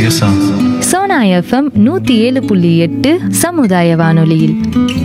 லேசா சோனா எஃப்எம் நூத்தி ஏழு புள்ளி எட்டு சமுதாய வானொலியில்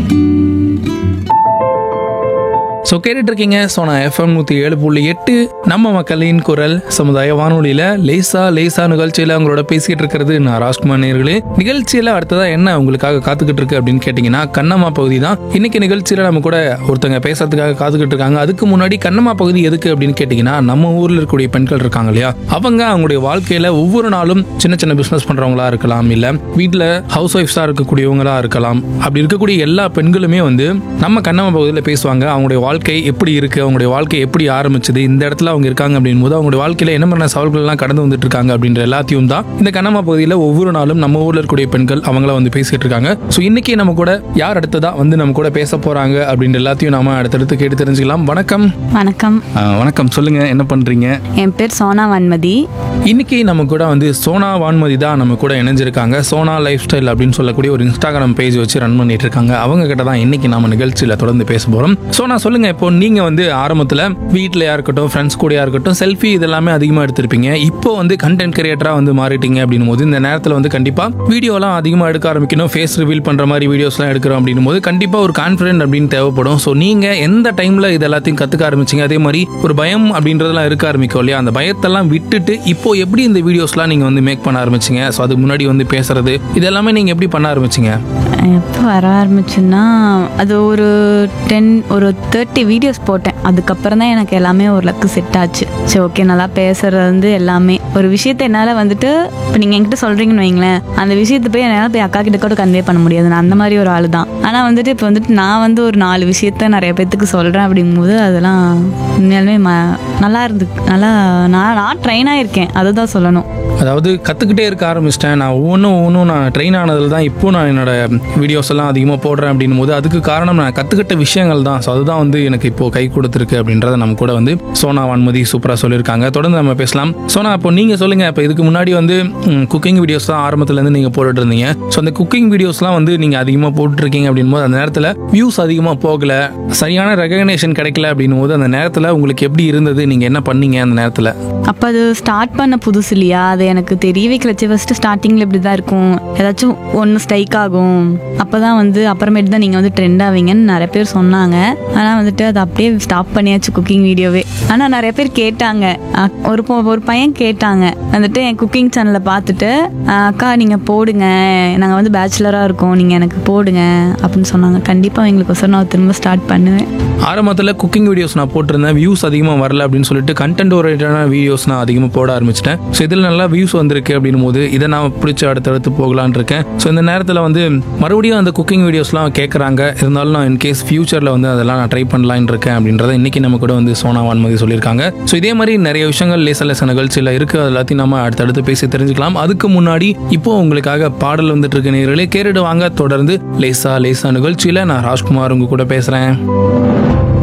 ஸோ கேட்டுட்டு இருக்கீங்க சோனா எஃப்எம் நூற்றி ஏழு புள்ளி எட்டு நம்ம மக்களின் குரல் சமுதாய வானொலியில் லேசா லேசா நிகழ்ச்சியில் அவங்களோட பேசிக்கிட்டு இருக்கிறது நான் ராஜ்குமார் நேர்களே நிகழ்ச்சியில் அடுத்ததா என்ன உங்களுக்காக காத்துக்கிட்டு இருக்கு அப்படின்னு கேட்டிங்கன்னா கண்ணம்மா பகுதி தான் இன்னைக்கு நிகழ்ச்சியில் நம்ம கூட ஒருத்தங்க பேசுறதுக்காக காத்துக்கிட்டு இருக்காங்க அதுக்கு முன்னாடி கண்ணம்மா பகுதி எதுக்கு அப்படின்னு கேட்டிங்கன்னா நம்ம ஊரில் இருக்கக்கூடிய பெண்கள் இருக்காங்க இல்லையா அவங்க அவங்களுடைய வாழ்க்கையில் ஒவ்வொரு நாளும் சின்ன சின்ன பிஸ்னஸ் பண்ணுறவங்களா இருக்கலாம் இல்லை வீட்டில் ஹவுஸ் ஒய்ஃப்ஸாக இருக்கக்கூடியவங்களா இருக்கலாம் அப்படி இருக்கக்கூடிய எல்லா பெண்களுமே வந்து நம்ம கண்ணம்மா பகுதியில் பேசுவாங்க அவங்களுடைய வாழ்க்கை எப்படி இருக்கு அவங்களுடைய வாழ்க்கை எப்படி ஆரம்பிச்சது இந்த இடத்துல அவங்க இருக்காங்க அப்படின் போது அவங்களுடைய வாழ்க்கையில என்ன மாதிரியான சவால்கள் எல்லாம் கடந்து வந்துட்டு இருக்காங்க அப்படின்ற எல்லாத்தையும் தான் இந்த கண்ணம்மா பகுதியில் ஒவ்வொரு நாளும் நம்ம ஊர்ல இருக்கக்கூடிய பெண்கள் அவங்கள வந்து பேசிட்டு இருக்காங்க ஸோ இன்னைக்கு நம்ம கூட யார் அடுத்ததா வந்து நம்ம கூட பேச போறாங்க அப்படின்ற எல்லாத்தையும் நாம அடுத்தடுத்து கேட்டு தெரிஞ்சுக்கலாம் வணக்கம் வணக்கம் ஆ, வணக்கம் சொல்லுங்க என்ன பண்றீங்க என் பேர் சோனா வன்மதி இன்னைக்கு நம்ம கூட வந்து சோனா வான்மதி தான் நம்ம கூட இணைஞ்சிருக்காங்க சோனா லைஃப் ஸ்டைல் அப்படின்னு சொல்லக்கூடிய ஒரு இன்ஸ்டாகிராம் பேஜ் வச்சு ரன் பண்ணிட்டு இருக்காங்க அவங்க கிட்ட தான் இன்னைக்கு நாம நிகழ்ச்சியில தொடர்ந்து பேச போறோம் சோனா சொல்லுங்க இப்போ நீங்க வந்து ஆரம்பத்துல வீட்லயா இருக்கட்டும் ஃப்ரெண்ட்ஸ் கூடயா இருக்கட்டும் செல்ஃபி இதெல்லாமே அதிகமா எடுத்திருப்பீங்க இப்போ வந்து கண்டென்ட் கிரியேட்டரா வந்து மாறிட்டீங்க அப்படின்னும் போது இந்த நேரத்துல வந்து கண்டிப்பா வீடியோலாம் அதிகமா எடுக்க ஆரம்பிக்கணும் ஃபேஸ் ரிவீல் பண்ற மாதிரி வீடியோஸ்லாம் எடுக்கிறோம் அப்படின்னும் போது கண்டிப்பா ஒரு கான்ஃபிடென்ட் அப்படின்னு தேவைப்படும் ஸோ நீங்க எந்த டைம்ல இது எல்லாத்தையும் கத்துக்க ஆரம்பிச்சீங்க அதே மாதிரி ஒரு பயம் அப்படின்றதெல்லாம் இருக்க ஆரம்பிக்கும் இல்லையா அந்த பயத்தெல்லாம் விட்டுட்டு இப்போ எப்படி இந்த வீடியோஸ்லாம் நீங்க வந்து மேக் பண்ண ஆரம்பிச்சீங்க ஸோ அதுக்கு முன்னாடி வந்து பேசுறது இது எல்லாமே நீங்க எப்படி பண்ண ஆரம்பிச்சீங்க எப்போ வர ஆரம்பிச்சுன்னா அது ஒரு டென் ஒரு தேர்ட்டி வீடியோஸ் போட்டேன் அதுக்கப்புறம் தான் எனக்கு எல்லாமே ஓரளவுக்கு செட் ஆச்சு சரி ஓகே நல்லா பேசுறது வந்து எல்லாமே ஒரு விஷயத்த என்னால் வந்துட்டு இப்போ நீங்கள் என்கிட்ட சொல்கிறீங்கன்னு வைங்களேன் அந்த விஷயத்தை போய் என்னால் போய் அக்கா கிட்ட கூட கன்வே பண்ண முடியாது நான் அந்த மாதிரி ஒரு ஆள் தான் ஆனால் வந்துட்டு இப்போ வந்துட்டு நான் வந்து ஒரு நாலு விஷயத்த நிறைய பேர்த்துக்கு சொல்கிறேன் அப்படிங்கும்போது அதெல்லாம் உண்மையாலுமே ம நல்லா இருந்து நல்லா நான் நான் ட்ரெயின் ஆகிருக்கேன் அதை தான் சொல்லணும் அதாவது கற்றுக்கிட்டே இருக்க ஆரம்பிச்சிட்டேன் நான் ஒவ்வொன்றும் ஒவ்வொன்றும் நான் ட்ரெயின் ஆனதில் தான் இப்போ நான் என்னோட வீடியோஸ் எல்லாம் அதிகமாக போடுறேன் அப்படின்னும் போது அதுக்கு காரணம் நான் கற்றுக்கிட்ட விஷயங்கள் தான் ஸோ அதுதான் வந்து எனக்கு இப்போ கை கொடுத்துருக்கு அப்படின்றத நம்ம கூட வந்து சோனா வான்மதி சூப்பராக சொல்லியிருக்காங்க தொடர்ந்து நம்ம பேசலாம் சோனா இப்போ நீங்கள் சொல்லுங்கள் இப்போ இதுக்கு முன்னாடி வந்து குக்கிங் வீடியோஸ் தான் ஆரம்பத்துலேருந்து நீங்கள் போட்டுட்டு இருந்தீங்க ஸோ அந்த குக்கிங் வீடியோஸ்லாம் வந்து நீங்கள் அதிகமாக போட்டுருக்கீங்க அப்படின்னும் போது அந்த நேரத்தில் வியூஸ் அதிகமாக போகல சரியான ரெகக்னேஷன் கிடைக்கல அப்படின்னும் போது அந்த நேரத்தில் உங்களுக்கு எப்படி இருந்தது நீங்கள் என்ன பண்ணீங்க அந்த நேரத்தில் அப்போ அது ஸ்டார்ட் பண்ண புதுசு இல்லையா அது எனக்கு தெரிய வைக்கலச்சு ஃபஸ்ட்டு ஸ்டார்டிங்கில் இப்படி தான் இருக்கும் ஏதாச்சும் ஒன்று ஸ்ட்ரைக் ஆகும் அப்போ தான் வந்து அப்புறமேட்டு தான் நீங்கள் வந்து ட்ரெண்ட் ஆவீங்கன்னு நிறைய பேர் சொன்னாங்க ஆனால் வந்துட்டு அதை அப்படியே ஸ்டாப் பண்ணியாச்சு குக்கிங் வீடியோவே ஆனால் நிறைய பேர் கேட்டாங்க அ- ஒரு பொ- ஒரு பையன் கேட்டாங்க வந்துட்டு என் குக்கிங் சேனலை பார்த்துட்டு "அ, அக்கா நீங்கள் போடுங்க நாங்கள் வந்து பேச்சுலராக இருக்கோம் நீங்கள் எனக்கு போடுங்க அப்படின்னு சொன்னாங்க கண்டிப்பாக எங்களுக்கு நான் திரும்ப ஸ்டார்ட் பண்ணுவேன் ஆரம்பத்தில் குக்கிங் வீடியோஸ் நான் போட்டிருந்தேன் வியூஸ் அதிகமாக வரல அப்படின்னு சொல்லிட்டு கண்டென்ட் ஓரியன்டான வீடியோஸ் நான் அதிகமாக போட ஆரம்பிச்சிட்டேன் ஸோ இதில் நல்லா வியூஸ் வந்திருக்கு அப்படின்னும் போது இதை நான் பிடிச்சி அடுத்தடுத்து போகலான்னு இருக்கேன் ஸோ இந்த நேரத்தில் வந்து மறுபடியும் அந்த குக்கிங் வீடியோஸ்லாம் கேட்குறாங்க இருந்தாலும் நான் இன்கேஸ் ஃபியூச்சரில் வந்து அதெல்லாம் நான் ட்ரை பண்ணலான்னு இருக்கேன் அப்படின்றத இன்னைக்கு நம்ம கூட வந்து சோனா வான்மதி சொல்லியிருக்காங்க ஸோ இதே மாதிரி நிறைய விஷயங்கள் லேச லேச நிகழ்ச்சியில் இருக்குது அது எல்லாத்தையும் நம்ம அடுத்தடுத்து பேசி தெரிஞ்சுக்கலாம் அதுக்கு முன்னாடி இப்போ உங்களுக்காக பாடல் வந்துட்டு இருக்க நேர்களே கேட்டுட்டு வாங்க தொடர்ந்து லேசா லேசா நிகழ்ச்சியில் நான் ராஜ்குமார் உங்க கூட பேசுகிறேன்